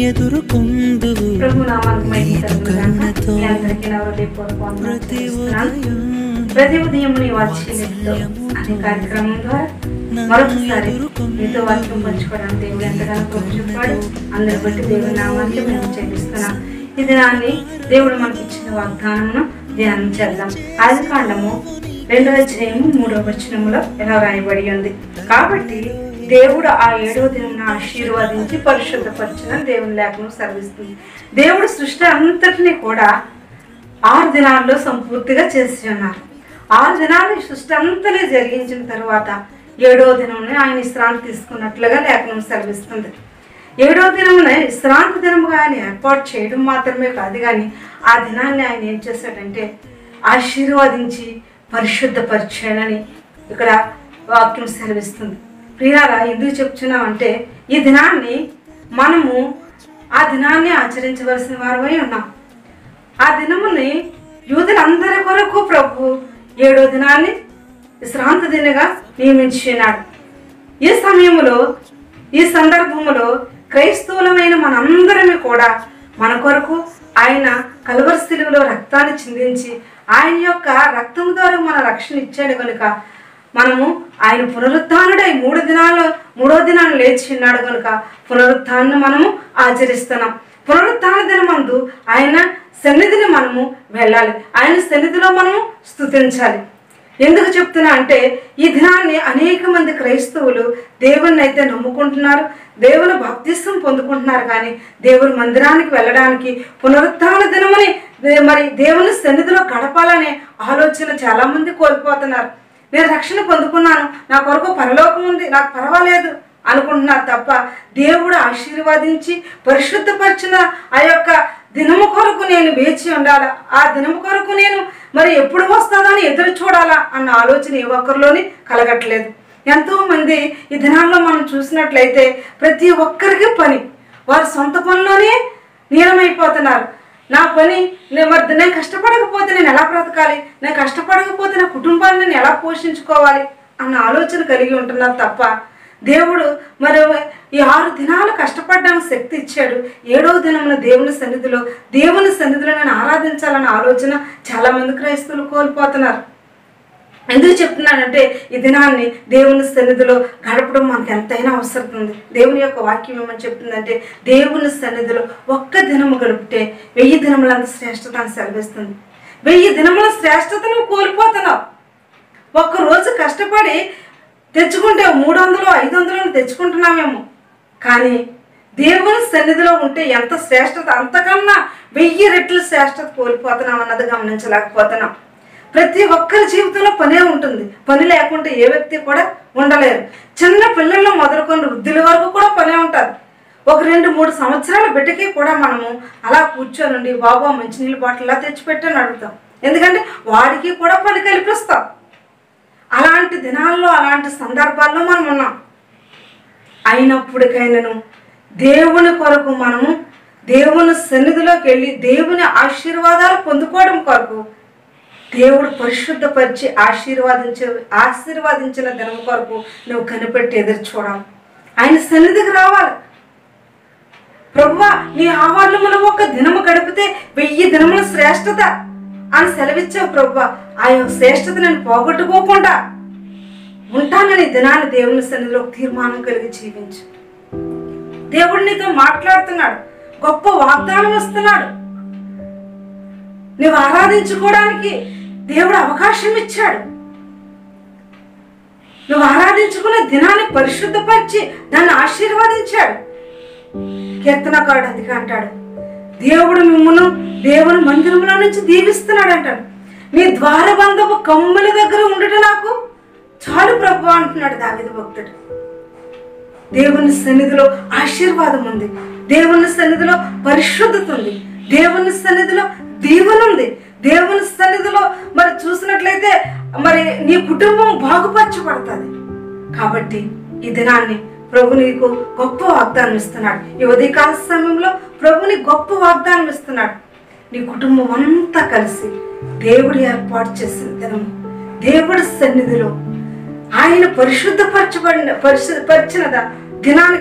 ఎదుర్కొందువు ప్రభు నామానికి మహిమ కలుగును గాక. కరుణతో మీ అందరికీ నా హృదయపూర్వక వందనాలు ప్రతి తెలియజేస్తున్నాను. ఉదయం ప్రతి ఉదయం నీ వాత్సల్యంతో అనే కార్యక్రమం ద్వారా మరొకసారి మీతో వాక్యం పంచుకోవడానికి దేవుడు ఎంతగానో కృప చూపాడు అందరి బట్టి దేవుడి నామానికి మేము చెల్లిస్తున్నాం ఈ దినాన్ని దేవుడు మనకి ఇచ్చిన వాగ్దానమును ధ్యానం చేద్దాం ఆది కాండము రెండవ అధ్యాయము మూడవ వచనములో ఇలా రాయబడి ఉంది కాబట్టి దేవుడు ఆ ఏడవ దినం ఆశీర్వదించి పరిశుద్ధపరచిన దేవుని లేఖను సెలవిస్తుంది దేవుడు సృష్టి అంతటిని కూడా ఆరు దినాల్లో సంపూర్తిగా చేసి ఉన్నారు ఆరు దినాలు ఈ సృష్టి అంతనే జరిగించిన తర్వాత ఏడో దినంని ఆయన విశ్రాంతి తీసుకున్నట్లుగా లేఖనం సెలవిస్తుంది ఏడో దినమున విశ్రాంతి దినముగా ఆయన ఏర్పాటు చేయడం మాత్రమే కాదు కానీ ఆ దినాన్ని ఆయన ఏం చేశాడంటే ఆశీర్వదించి పరిశుద్ధపరిచాడని ఇక్కడ వాక్యం సెలవిస్తుంది ప్రియారా ఎందుకు చెప్తున్నామంటే ఈ దినాన్ని మనము ఆ దినాన్ని ఆచరించవలసిన వారమై ఉన్నాం ఆ దినముని యూదులందరి కొరకు ప్రభు ఏడో దినాన్ని విశ్రాంతి దినగా నియమించినాడు ఈ సమయంలో ఈ సందర్భంలో క్రైస్తవులమైన మనందరమే కూడా మన కొరకు ఆయన కలవరస్థిలులో రక్తాన్ని చిందించి ఆయన యొక్క రక్తం ద్వారా మన రక్షణ ఇచ్చాడు కనుక మనము ఆయన పునరుత్డై మూడు దినాలు మూడో దినాన్ని లేచి ఉన్నాడు కనుక పునరుత్థాన్ని మనము ఆచరిస్తున్నాం పునరుత్థాన దినమందు ఆయన సన్నిధిని మనము వెళ్ళాలి ఆయన సన్నిధిలో మనము స్తుతించాలి ఎందుకు చెప్తున్నా అంటే ఈ దినాన్ని అనేక మంది క్రైస్తవులు దేవుణ్ణి అయితే నమ్ముకుంటున్నారు దేవుని బాప్తిస్వం పొందుకుంటున్నారు కానీ దేవుని మందిరానికి వెళ్ళడానికి పునరుత్థాన దినమని దే- మరి దేవుని సన్నిధిలో గడపాలనే ఆలోచన చాలా మంది కోల్పోతున్నారు నేను రక్షణ పొందుకున్నాను నా కొరకు పరలోకం ఉంది నాకు పర్వాలేదు అనుకుంటున్నారు తప్ప దేవుడు ఆశీర్వదించి పరిశుద్ధపరిచిన ఆ యొక్క దినము కొరకు నేను వేచి ఉండాలా ఆ దినము కొరకు నేను మరి ఎప్పుడు వస్తుందని ఎదురు చూడాలా అన్న ఆలోచన ఏ ఒక్కరిలోని కలగట్లేదు ఎంతో మంది ఈ దినాల్లో మనం చూసినట్లయితే ప్రతి ఒక్కరికి పని వారి సొంత పనిలోనే నీలమైపోతున్నారు నా పని నేను మరి నేను కష్టపడకపోతే నేను ఎలా బ్రతకాలి నేను కష్టపడకపోతే నా కుటుంబాన్ని నేను ఎలా పోషించుకోవాలి అన్న ఆలోచన కలిగి ఉంటున్నారు తప్ప దేవుడు మరి ఈ ఆరు దినాలు కష్టపడడానికి శక్తి ఇచ్చాడు ఏడవ దినమున దేవుని సన్నిధిలో దేవుని సన్నిధిలో నేను ఆరాధించాలన్న ఆలోచన చాలా మంది క్రైస్తవులు కోల్పోతున్నారు ఎందుకు చెప్తున్నానంటే ఈ దినాన్ని దేవుని సన్నిధిలో గడపడం మనకు ఎంతైనా అవసరం ఉంది దేవుని యొక్క వాక్యం ఏమని చెప్తుందంటే దేవుని సన్నిధిలో ఒక్క దినము గడిపితే వెయ్యి దినములంత శ్రేష్టత అని సెలవిస్తుంది వెయ్యి దినముల శ్రేష్టతను కోల్పోతున్నావు ఒక్క రోజు కష్టపడి తెచ్చుకుంటే మూడు వందలు ఐదు వందలు తెచ్చుకుంటున్నామేమో కానీ దేవుని సన్నిధిలో ఉంటే ఎంత శ్రేష్టత అంతకన్నా వెయ్యి రెట్లు శ్రేష్టత కోల్పోతున్నాం అన్నది గమనించలేకపోతున్నాం ప్రతి ఒక్కరి జీవితంలో పనే ఉంటుంది పని లేకుంటే ఏ వ్యక్తి కూడా ఉండలేరు చిన్న పిల్లల్లో మొదలుకొని వృద్ధుల వరకు కూడా పనే ఉంటుంది ఒక రెండు మూడు సంవత్సరాల బిడ్డకి కూడా మనము అలా కూర్చొని బాబు ఆ మంచినీళ్ళ బాటిల్లా తెచ్చిపెట్టని అడుగుతాం ఎందుకంటే వాడికి కూడా పని కల్పిస్తాం అలాంటి దినాల్లో అలాంటి సందర్భాల్లో మనం ఉన్నాం అయినప్పటికైనాను దేవుని కొరకు మనము దేవుని సన్నిధిలోకి వెళ్ళి దేవుని ఆశీర్వాదాలు పొందుకోవడం కొరకు దేవుడు పరిశుద్ధపరిచి ఆశీర్వాదించే ఆశీర్వాదించిన దినం కొరకు నువ్వు కనిపెట్టి ఎదురు చూడాలి ఆయన సన్నిధికి రావాలి ప్రభువా నీ ఆవరణములో ఒక దినము గడిపితే వెయ్యి దినముల శ్రేష్టత అని సెలవిచ్చావు ప్రభువా ఆ యొక్క శ్రేష్టత నేను పోగొట్టుకోకుండా ఉంటానని ఈ దినాన్ని దేవుని సన్నిధిలో ఒక తీర్మానం కలిగి జీవించు దేవుడు నీతో మాట్లాడుతున్నాడు గొప్ప వాగ్దానం ఇస్తున్నాడు నువ్వు ఆరాధించుకోవడానికి దేవుడు అవకాశం ఇచ్చాడు నువ్వు ఆరాధించుకునే దినాన్ని పరిశుద్ధపరిచి దాన్ని ఆశీర్వదించాడు కీర్తనకారుడు అందుకే అంటాడు దేవుడు మిమ్మల్ని దేవుని మందిరంలో నుంచి దీవిస్తున్నాడు అంటాడు నీ ద్వారబంధపు కమ్ముల దగ్గర ఉండట నాకు చాలు ప్రభు అంటున్నాడు దావిద భక్తుడు దేవుని సన్నిధిలో ఆశీర్వాదం ఉంది దేవుని సన్నిధిలో పరిశుద్ధత ఉంది దేవుని సన్నిధిలో దీవెన ఉంది దేవుని సన్నిధిలో మరి చూసినట్లయితే మరి నీ కుటుంబం బాగుపరచబడుతుంది కాబట్టి ఈ దినాన్ని ప్రభు నీకు గొప్ప వాగ్దానం ఇస్తున్నాడు ఈ ఉదయకాల సమయంలో ప్రభుని గొప్ప వాగ్దానం ఇస్తున్నాడు నీ కుటుంబం అంతా కలిసి దేవుడు ఏర్పాటు చేసిన దినము దేవుడి సన్నిధిలో ఆయన పరిశుద్ధపరచబడిన పరిశుద్ధపరిచిన ద- దినానికై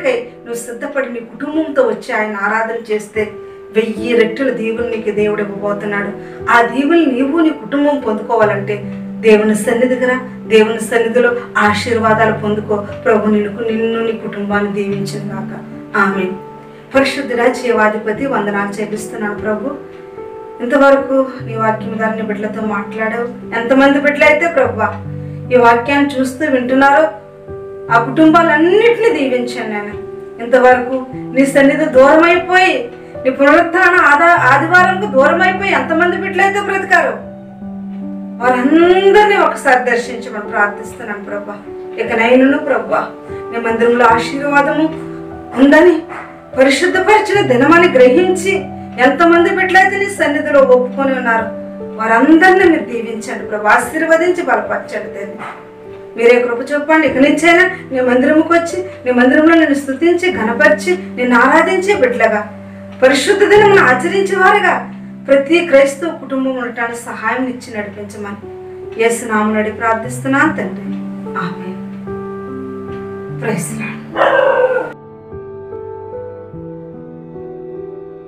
నువ్వు సిద్ధపడి నీ కుటుంబంతో వచ్చి ఆయన ఆరాధన చేస్తే వెయ్యి రెట్టుల దీవులు నీకు దేవుడు ఇవ్వబోతున్నాడు ఆ దీవులు నీవు నీ కుటుంబం పొందుకోవాలంటే దేవుని సన్నిధిగా దేవుని సన్నిధిలో ఆశీర్వాదాలు పొందుకో ప్రభు నిన్ను నిన్ను నీ కుటుంబాన్ని దీవించిన గాక ఆమె పరిశుద్ధుడ జీవాధిపతి వందనాలు చెల్లిస్తున్నాను ప్రభు ఇంతవరకు నీ వాక్యం ద్వారా నీ బిడ్డలతో మాట్లాడావు ఎంతమంది బిడ్డలైతే ప్రభు ఈ వాక్యాన్ని చూస్తూ వింటున్నారో ఆ కుటుంబాలన్నింటినీ దీవించాను నేను ఇంతవరకు నీ సన్నిధి దూరం అయిపోయి నీ పునరుత్థాన ఆదా ఆదివారంకు దూరం అయిపోయి ఎంతమంది బిడ్డలైతే బ్రతికారు వారందరినీ ఒకసారి దర్శించమని ప్రార్థిస్తున్నాను ప్రభా ఇక నైను ప్రభా నీ మందిరంలో ఆశీర్వాదము ఉందని పరిశుద్ధపరిచిన దినమని గ్రహించి ఎంతమంది బిడ్డలైతే నీ సన్నిధిలో ఒప్పుకొని ఉన్నారు వారందరినీ మీరు దీవించండి ప్రభా ఆశీర్వదించి బలపరచండి తండ్రి మీరే కృప చూపండి ఇక నుంచైనా నీ మందిరముకు వచ్చి నీ మందిరంలో నేను స్తుతించి ఘనపరిచి నిన్ను ఆరాధించే బిడ్డలుగా పరిశుద్ధ దినమును ఆచరించేవారుగా ప్రతి క్రైస్తవ కుటుంబం ఉండటానికి సహాయం ఇచ్చి నడిపించమని యేసు నామనడి ప్రార్థిస్తున్నాను తండ్రి ఆమె ప్రైస్ లార్డ్